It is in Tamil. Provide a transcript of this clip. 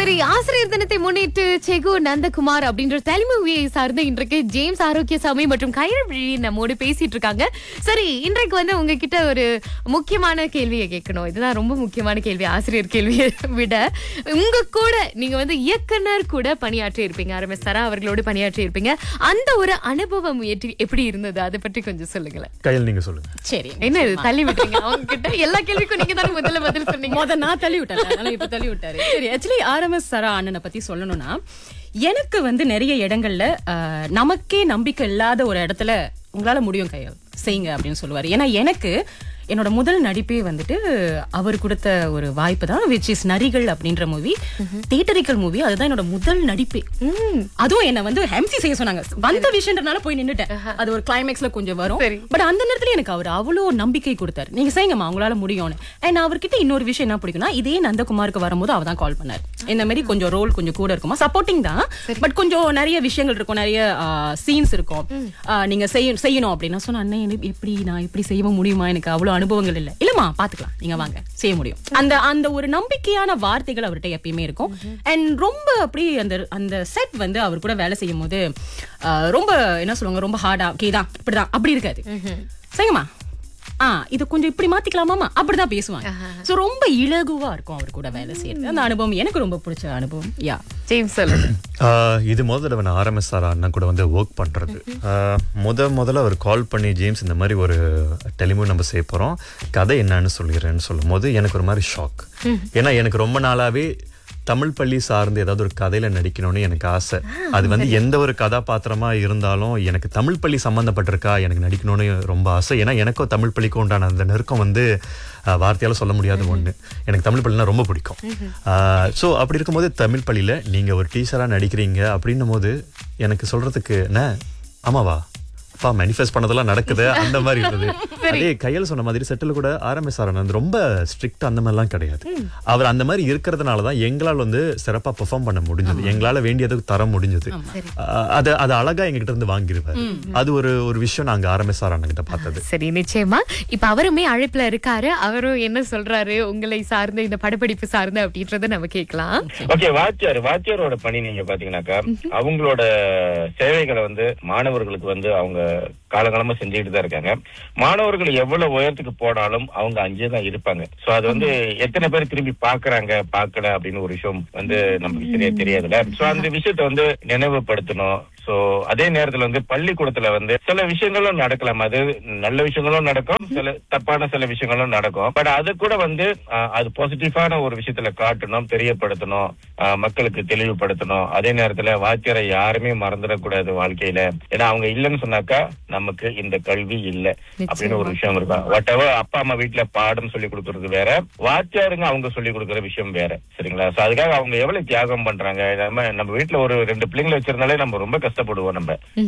சரி ஆசிரியர் தினத்தை முன்னிட்டு செகு நந்தகுமார் அப்படின்ற தலைமுவியை சார்ந்த இன்றைக்கு ஜேம்ஸ் ஆரோக்கியசாமி மற்றும் கைரவி நம்மோடு பேசிட்டு இருக்காங்க சரி இன்றைக்கு வந்து உங்ககிட்ட ஒரு முக்கியமான கேள்வியை கேட்கணும் இதுதான் ரொம்ப முக்கியமான கேள்வி ஆசிரியர் கேள்வியை விட உங்க கூட நீங்க வந்து இயக்குனர் கூட பணியாற்றி இருப்பீங்க ஆர்எம்எஸ் சரா அவர்களோடு பணியாற்றி இருப்பீங்க அந்த ஒரு அனுபவம் எற்றி- எப்படி இருந்தது அதை பற்றி கொஞ்சம் சொல்லுங்களேன் கையில் நீங்க சொல்லுங்க சரி என்ன இது தள்ளி விட்டீங்க அவங்க கிட்ட எல்லா கேள்விக்கும் நீங்க தானே முதல்ல பதில் சொன்னீங்க முத நான் தள்ளி விட்டேன் அதனால இப்ப தள்ளி விட்டாரு சரி ஆக்சுவலி ஆர்எம்எஸ் சரா அண்ணனை பத்தி சொல்லணும்னா எனக்கு வந்து நிறைய இடங்கள்ல ஆஹ், நமக்கே நம்பிக்கை இல்லாத ஒரு இடத்துல உங்களால முடியும் கையல் செய்யுங்க அப்படின்னு சொல்லுவாரு ஏன்னா எனக்கு என்னோட முதல் நடிப்பே வந்துட்டு அவர் கொடுத்த ஒரு வாய்ப்பு தான் விச் இஸ் நரிகள் அப்படின்ற மூவி தியேட்டரிக்கல் மூவி அதுதான் என்னோட முதல் நடிப்பே அதுவும் என்ன வந்து எம்சி செய்ய சொன்னாங்க வந்த விஷயன்றனால போய் நின்னுட்டேன் அது ஒரு கிளைமேக்ஸ்ல கொஞ்சம் வரும் சரி. பட் அந்த நேரத்துல எனக்கு அவர் அவ்வளோ நம்பிக்கை கொடுத்தாரு நீங்க செய்யுங்கம்மா உங்களால முடியும்னு அண்ட் அவர்கிட்ட இன்னொரு விஷயம் என்ன பிடிக்கும்னா இதே நந்தகுமாருக்கு வரும்போது அவர் தான் கால் பண்ணாரு இந்த மாதிரி கொஞ்சம் ரோல் கொஞ்சம் கூட இருக்குமா சப்போர்ட்டிங் தான் பட் கொஞ்சம் நிறைய விஷயங்கள் இருக்கும் நிறைய சீன்ஸ் இருக்கும் ஆ, நீங்க செய்ய செய்யணும் அப்படின்னு சொன்ன அண்ணன் எனக்கு எப்படி நான் எப்படி செய்ய முடியுமா எனக்கு அவ்வளவு அனுபவங்கள் இல்ல இல்லம்மா பாத்துக்கலாம் நீங்க வாங்க செய்ய முடியும் அந்த அந்த ஒரு நம்பிக்கையான வார்த்தைகள் அவர்கிட்ட எப்பயுமே இருக்கும் அண்ட் ரொம்ப அப்படி அந்த அந்த செட் வந்து அவர் கூட வேலை செய்யும் போது ஆ, ரொம்ப என்ன சொல்லுவாங்க ரொம்ப ஹார்டா ஓகே தான் இப்படிதான் அப்படி இருக்காது சரிங்கம்மா ஆ இது கொஞ்சம் இப்படி மாத்திக்கலாமாமா அப்படிதான் பேசுவாங்க சோ ரொம்ப இலகுவா இருக்கும் அவர் கூட வேலை செய்யறது அந்த அனுபவம் எனக்கு ரொம்ப பிடிச்ச அனுபவம் யா ஜேம்ஸ் சொல்லுங்க ஆஹ் இது முதல் தடவை நான் ஆர்எம்எஸ் சார் அண்ணன் கூட வந்து ஒர்க் பண்றது ஆஹ் முத முதல்ல அவர் கால் பண்ணி ஜேம்ஸ் இந்த மாதிரி ஒரு டெலிமூ நம்ம செய்ய போறோம் கதை என்னன்னு சொல்லிடுறேன்னு சொல்லும் போது எனக்கு ஒரு மாதிரி ஷாக் ஏன்னா எனக்கு ரொம்ப நாளாவே தமிழ் பள்ளி சார்ந்து ஏதாவது ஒரு கதையில நடிக்கணும்னு எனக்கு ஆசை அது வந்து எந்த ஒரு கதாபாத்திரமா இருந்தாலும் எனக்கு தமிழ் பள்ளி சம்பந்தப்பட்டிருக்கா எனக்கு நடிக்கணும்னு ரொம்ப ஆசை ஏன்னா எனக்கும் தமிழ் பள்ளிக்கும் உண்டான அந்த நெருக்கம் வந்து ஆஹ், வார்த்தையால சொல்ல முடியாத ஒண்ணு எனக்கு தமிழ் பள்ளினா ரொம்ப பிடிக்கும் ஸோ அப்படி இருக்கும்போது தமிழ் பள்ளியில நீங்க ஒரு டீச்சரா நடிக்கிறீங்க அப்படின்னும் போது எனக்கு சொல்றதுக்கு என்ன ஆமாவா அப்பா மேனிஃபெஸ்ட் பண்ணதெல்லாம் நடக்குது அந்த மாதிரி இருந்தது அதே கையில் சொன்ன மாதிரி செட்டில் கூட ஆர்எம்எஸ் ஆர் ரொம்ப ஸ்ட்ரிக்ட் அந்த மாதிரிலாம் கிடையாது அவர் அந்த மாதிரி இருக்கிறதுனால தான் எங்களால் வந்து சிறப்பா பெர்ஃபார்ம் பண்ண முடிஞ்சது எங்களால வேண்டியதுக்கு தர முடிஞ்சது அஹ் அது அது அழகா எங்ககிட்ட இருந்து வாங்கிடுவாரு அது ஒரு ஒரு விஷயம் நாங்க ஆர்எம்எஸ் ஆர் கிட்ட பார்த்தது சரி நிச்சயமா இப்ப அவருமே அழைப்புல இருக்காரு அவரும் என்ன சொல்றாரு உங்களை சார்ந்த இந்த படப்பிடிப்பு சார்ந்த அப்படின்றத நம்ம கேட்கலாம் ஓகே வாத்தியார் வாத்தியாரோட பணி நீங்க பாத்தீங்கன்னாக்கா அவங்களோட சேவைகளை வந்து மாணவர்களுக்கு வந்து அவங்க காலகாலமா செஞ்சுக்கிட்டு தான் இருக்காங்க மாணவர்கள் எவ்வளவு உயரத்துக்கு போனாலும் அவங்க அங்கே தான் இருப்பாங்க சோ அது வந்து எத்தனை பேர் திரும்பி பாக்குறாங்க பார்க்கல அப்படின்னு ஒரு விஷயம் வந்து நமக்கு சரியா தெரியாதுல்ல சோ அந்த விஷயத்த வந்து நினைவுபடுத்தணும் சோ அதே நேரத்துல வந்து பள்ளிக்கூடத்துல வந்து சில விஷயங்களும் நடக்கலாம் அது நல்ல விஷயங்களும் நடக்கும் சில தப்பான சில விஷயங்களும் நடக்கும் பட் அது கூட வந்து ஆஹ், அது பாசிட்டிவான ஒரு விஷயத்துல காட்டணும் தெரியப்படுத்தணும் ஆஹ், மக்களுக்கு தெளிவுபடுத்தணும் அதே நேரத்துல வாத்தியாரை யாருமே மறந்துடக்கூடாது வாழ்க்கையில ஏன்னா அவங்க இல்லைன்னு சொன்னாக்கா நமக்கு இந்த கல்வி இல்ல அப்படின்னு ஒரு விஷயம் இருக்கும் whatever அப்பா அம்மா வீட்டுல பாடம் சொல்லி கொடுக்கறது வேற வாத்தியாருங்க அவங்க சொல்லி கொடுக்கற விஷயம் வேற சரிங்களா சோ அதுக்காக அவங்க எவ்வளவு தியாகம் பண்றாங்க நம்ம நம்ம வீட்டுல ஒரு ரெண்டு பிள்ளைங்களை வச்சிருந்தாலே நம்ம ரொம்ப கஷ்டப்படுவோம் நம்ம